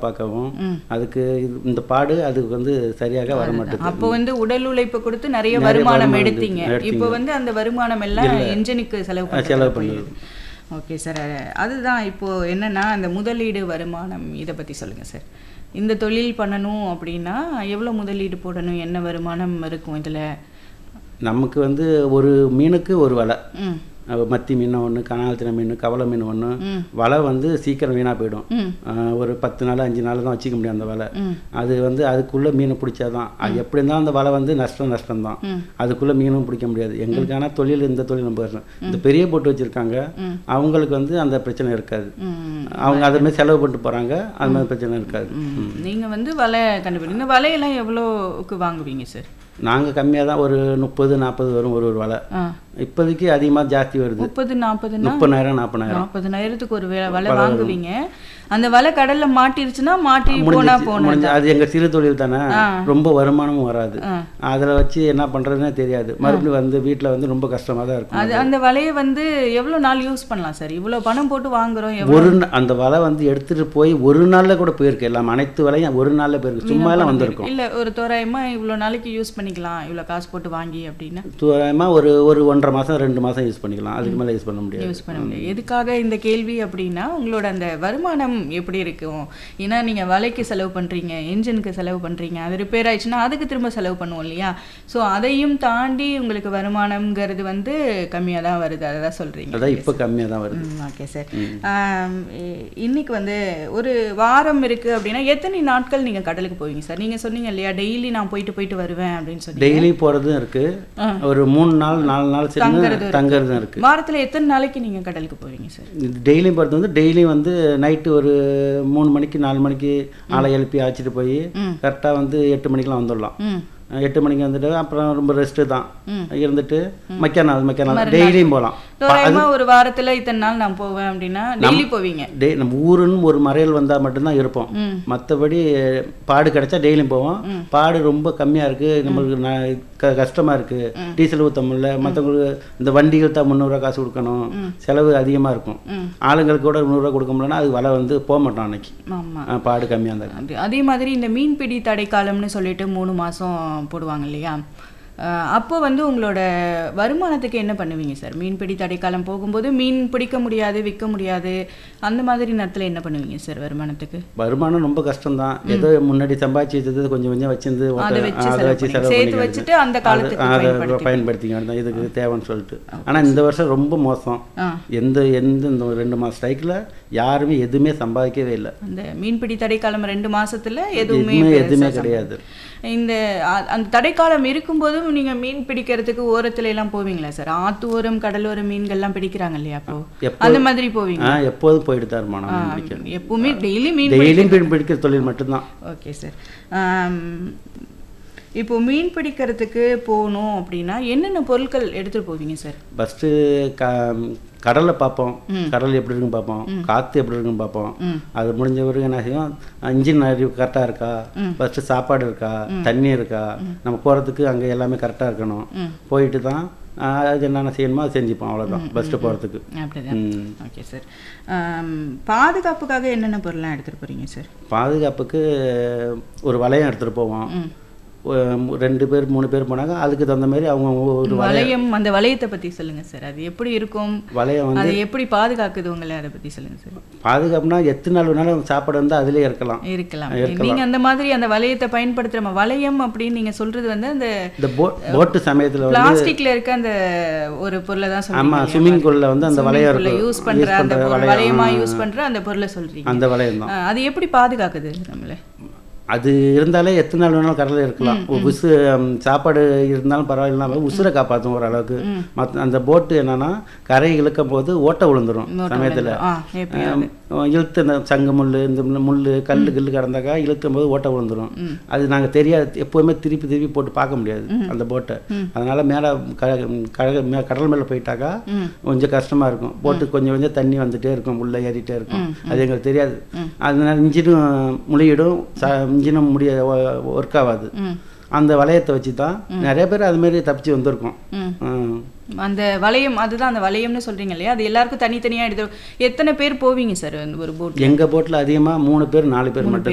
பார்க்கவும் அதுக்கு இது- இந்த பாடு அதுக்கு வந்து சரியாக வர மாட்டேங்குது அப்போ வந்து உடல் உழைப்பு கொடுத்து நிறைய நிறைய வருமானம் வருமானம் எடுத்தீங்க எடுத்தீங்க. இப்போ வந்து அந்த வருமானம் எல்லாம் என்ஜினுக்கு செலவு ஆ, செலவு பண்ணுறது ஓகே சார் அதுதான் இப்போ என்னன்னா அந்த முதலீடு வருமானம் இதை பத்தி சொல்லுங்க சார் இந்த தொழில் பண்ணணும் அப்படின்னா எவ்வளவு முதலீடு போடணும் என்ன வருமானம் இருக்கும் இதுல நமக்கு வந்து ஒரு மீனுக்கு ஒரு வலை ம் அஹ் மத்தி மீன் ஒன்று கனாலத்தின மீன் கவலை மீன் ஒன்று வலை வந்து சீக்கிரம் வீணாக போயிடும் ம். அஹ் ஒரு பத்து நாள் அஞ்சு நாள் தான் வச்சுக்க முடியும் அந்த வலை ம். அது வந்து அதுக்குள்ளே மீன் பிடிச்சாதான் அது எப்படி இருந்தாலும் அந்த வலை வந்து நஷ்டம் நஷ்டம் தான் அதுக்குள்ளே மீனும் பிடிக்க முடியாது எங்களுக்கான தொழில் இந்த தொழில் நம்ம வரணும். இந்த பெரிய போட்டு வச்சுருக்காங்க அவங்களுக்கு வந்து அந்த பிரச்சனை இருக்காது ம் அவங்க அதை மாதிரி செலவு பண்ணிட்டு போகிறாங்க அது மாதிரி பிரச்சனை இருக்காது ம். நீங்க வந்து வலை கண்டுபிடி இந்த வலையெல்லாம் எவ்வளோக்கு வாங்குவீங்க சார் நாங்கள் கம்மியாக தான் ஒரு முப்பது நாற்பது வரும் ஒரு ஒரு வலை ஆ இப்போதைக்கு அதிகமாக ஜாஸ்தி வருது முப்பது நாற்பதுன்னா முப்பதாயிரம் நாற்பதாயிரம் நாற்பதுனாயிரத்துக்கு ஒரு வே- வலை வாங்குவீங்க அந்த வலை கடல்ல மாட்டிருச்சுன்னா மாட்டி போனா போன முடிஞ்சு அது எங்கள் சிறு தொழில் தானே ரொம்ப வருமானமும் வராது அதில் வச்சு என்ன பண்ணுறதுனே தெரியாது மறுபடியும் வந்து வீட்டில் வந்து ரொம்ப கஷ்டமாக தான் இருக்கும் அது அந்த வலையை வந்து எவ்வளவு நாள் யூஸ் பண்ணலாம் சார் இவ்வளவு பணம் போட்டு வாங்குறோம் எவ்வளவு ஒரு நா- அந்த வலை வந்து எடுத்துட்டு போய் ஒரு நாளில் கூட போயிருக்கு எல்லாம் அனைத்து வலையும் ஒரு நாளில் போயிருக்கு சும்மா எல்லாம் வந்திருக்கும் இல்ல ஒரு தோராயமா இவ்வளவு நாளைக்கு யூஸ் பண்ணிக்கலாம் இவ்வளவு காசு போட்டு வாங்கி அப்படின்னா தூரமாக ஒரு ஒரு ஒன்றரை மாதம் ரெண்டு மாதம் யூஸ் பண்ணிக்கலாம் அதுக்கு மேலே யூஸ் பண்ண முடியாது யூஸ் பண்ண முடியாது எதுக்காக இந்த கேள்வி அப்படின்னா உங்களோட அந்த வருமானம் எப்படி இருக்கும் ஏன்னா நீங்க வலைக்கு செலவு பண்றீங்க என்ஜினுக்கு செலவு பண்றீங்க அது ரிப்பேர் ஆயிடுச்சுன்னா அதுக்கு திரும்ப செலவு பண்ணுவோம் இல்லையா ஸோ அதையும் தாண்டி உங்களுக்கு வருமானம்ங்கிறது வந்து கம்மியா தான் வருது அதை தான் சொல்றீங்க அதான் இப்போ கம்மியாக தான் வருது ஓகே சார் இன்னைக்கு வந்து ஒரு வாரம் இருக்கு அப்படின்னா எத்தனை நாட்கள் நீங்க கடலுக்கு போவீங்க சார் நீங்க சொன்னீங்க இல்லையா டெய்லி நான் போயிட்டு போயிட்டு வருவேன் அப்படின்னு சொல்லி டெய்லி போகிறதும் இருக்குது ஒரு மூணு நாள் நாலு நாள் சேர்ந்து தங்குறதும் இருக்குது வாரத்துல எத்தனை நாளைக்கு நீங்க கடலுக்கு போவீங்க சார் டெய்லியும் போகிறது வந்து டெய்லியும் வந்து நைட்டு ஒரு மூணு மணிக்கு நாலு மணிக்கு ஆளை எழுப்பி அழைச்சிட்டு போய் கரெக்டாக வந்து எட்டு மணிக்கெலாம் வந்துடலாம் ம் அஹ் எட்டு மணிக்கு வந்துட்டு அப்புறம் ரொம்ப ரெஸ்ட்டு தான் இருந்துட்டு மக்கிய நாள் மக்கிய நாள் டெய்லியும் போகலாம் தோராயமா ஒரு வாரத்துல இத்தனை நாள் நான் போவேன் அப்படின்னா டெய்லி போவீங்க டே நம்ம ஊருன்னு ஒரு மறையல் வந்தால் மட்டும்தான் இருப்போம் ம். மற்றபடி பாடு கிடைச்சா டெய்லியும் போவோம் பாடு ரொம்ப கம்மியாக இருக்குது நம்மளுக்கு நான் க கஷ்டமாக இருக்குது டீசல் ஊற்ற முடியல மற்றவங்களுக்கு இந்த வண்டிகள் தான் முந்நூறுரூவா காசு கொடுக்கணும் செலவு அதிகமாக இருக்கும் ஆளுங்களுக்கு கூட நூறுரூவா கொடுக்க முடியலன்னா அது விலை வந்து போக மாட்டோம் அன்னைக்கு ஆமா அஹ் பாடு கம்மியாக இருந்தாங்க அது அதே மாதிரி இந்த மீன்பிடி தடைக்காலம்னு சொல்லிட்டு மூணு மாசம் போடுவாங்க இல்லையா அஹ் அப்போ வந்து உங்களோட வருமானத்துக்கு என்ன பண்ணுவீங்க சார் மீன்பிடி தடைக்காலம் போகும்போது மீன் பிடிக்க முடியாது விற்க முடியாது அந்த மாதிரி நேரத்துல என்ன பண்ணுவீங்க சார் வருமானத்துக்கு வருமானம் ரொம்ப கஷ்டம்தான் ஏதோ முன்னாடி சம்பாதிச்சு வச்சது கொஞ்சம் கொஞ்சம் வச்சிருந்து அதை ஓட்ட- வச்சு அதை செலவு வச்சு பண்ணி- செலவு சேர்த்து பண்ணிக்கிறது. வச்சுட்டு அந்த காலத்துக்கு அதை பயன்படுத்தி பயன்படுத்திக்க வேண்டாம் இதுக்கு தேவைன்னு சொல்லிட்டு ஆனால் இந்த வருஷம் ரொம்ப மோசம் ஆ எந்த எந்த இந்த ஒரு ரெண்டு மாதம் ஸ்ட்ரைக்கில் யாருமே எதுவுமே சம்பாதிக்கவே இல்லை அந்த மீன்பிடி தடைக்காலம் ரெண்டு மாசத்துல எதுவுமே எதுவுமே பெருசா எதுவுமே சம்பா- கிடையாது இந்த அ- அந்த தடைக்காலம் இருக்கும்போதும் நீங்க மீன் பிடிக்கிறதுக்கு ஓரத்துல எல்லாம் போவீங்களா சார் ஆத்து ஓரம் கடலோர மீன்கள்லாம் பிடிக்கிறாங்க இல்லையா அப்போ எப்போ- அந்த மாதிரி போவீங்க ஆ எப்போதும் போயிட்டு தான் இருமா நான் மீன் பிடிக்க எப்பவுமே டெய்லி மீன் டெய்லியும் மீன் பிடிக்கிற தொழில் மட்டும்தான் ஓகே சார் இப்போ மீன் பிடிக்கிறதுக்கு போகணும் அப்படின்னா என்னென்ன பொருட்கள் எடுத்துட்டு போவீங்க சார் ஃபஸ்ட்டு க கடலை பார்ப்போம் கடல் எப்படி இருக்குன்னு பார்ப்போம் காற்று எப்படி இருக்குன்னு பார்ப்போம் அது முடிஞ்ச பிறகு என்ன செய்யும் இன்ஜின் அறிவு கரெக்டாக இருக்கா ஃபஸ்ட்டு சாப்பாடு இருக்கா தண்ணி இருக்கா நம்ம போகிறதுக்கு அங்கே எல்லாமே கரெக்டாக இருக்கணும் போயிட்டு தான் ஆ, அது என்னென்ன செய்யணுமோ அதை செஞ்சுப்போம் அவ்வளோதான் ஃபஸ்ட்டு போகிறதுக்கு அப்படிதான் ம். ஓகே சார் பாதுகாப்புக்காக என்னென்ன பொருள்லாம் எடுத்துட்டு போறீங்க சார் பாதுகாப்புக்கு ஒரு வளையம் எடுத்துகிட்டு போவோம் ஒரு ரெண்டு பேர் மூணு பேர் போனாங்க அதுக்கு தகுந்த மாதிரி அவங்க ஒரு வளையம் அந்த வளையத்தை பத்தி சொல்லுங்க சார் அது எப்படி இருக்கும் வளையம் வந்து அது எப்படி பாதுகாக்குது உங்களை அதை பத்தி சொல்லுங்க சார் பாதுகாப்புனா எத்தனை நாள் வேணாலும் சாப்பாடு வந்து அதிலே இருக்கலாம் இருக்கலாம் நீங்க அந்த மாதிரி அந்த வளையத்தை பயன்படுத்துற ம- வளையம் அப்படின்னு நீங்க சொல்றது வந்து அந்த இந்த போட் போட்டு சமயத்தில் வந்து பிளாஸ்டிக்ல இருக்க அந்த ஒரு பொருளை தான் சொல்றீங்க ஆமாம் ஸ்விம்மிங் பூலில் வந்து அந்த வளையம் இருக்கும் யூஸ் பண்ற அந்த பொருள், வளையமா யூஸ் பண்ற அந்த பொருளை சொல்றீங்க அந்த வளையம் தான் அஹ் அது எப்படி பாதுகாக்குது நம்மள அது இருந்தாலே எத்தனை நாள் வேணாலும் கடலில் இருக்கலாம் உசு ம், சாப்பாடு இருந்தாலும் பரவாயில்ல உசுரை காப்பாற்றும் ஓரளவுக்கு மற்ற அந்த போட்டு என்னன்னா கரை இழுக்கும் போது ஓட்டை விழுந்துரும் சமயத்தில் ஆ எப்படி இழுத்து இந்த சங்கு முள் இந்த முள் முள் கல் கில்லு கிடந்தாக்கா இழுக்கும் போது ஓட்டை விழுந்துரும் அது நாங்கள் தெரியாது எப்போவுமே திருப்பி திருப்பி போட்டு பார்க்க முடியாது அந்த போட்டை அதனால மேலே கழக மே கடல் மேலே போயிட்டாக்கா கொஞ்சம் கஷ்டமா இருக்கும் போட்டு கொஞ்சம் கொஞ்சம் தண்ணி வந்துட்டே இருக்கும் உள்ளே ஏறிட்டே இருக்கும் அது எங்களுக்கு தெரியாது அதனால இன்ஜினும் முழியிடும் ச இன்ஜினும் முடிய ஒர்க் ஆகாது அந்த வளையத்தை வச்சு தான் நிறைய பேர் அது மாதிரி தப்பிச்சு வந்திருக்கோம் ம். அந்த வளையம் அதுதான் அந்த வளையம்னு சொல்றீங்க இல்லையா அது எல்லாருக்கும் தனித்தனியா எடுத்து எத்தனை பேர் போவீங்க சார் ஒரு போட் எங்க போட்டில் அதிகமாக மூணு பேர் நாலு பேர் மட்டும்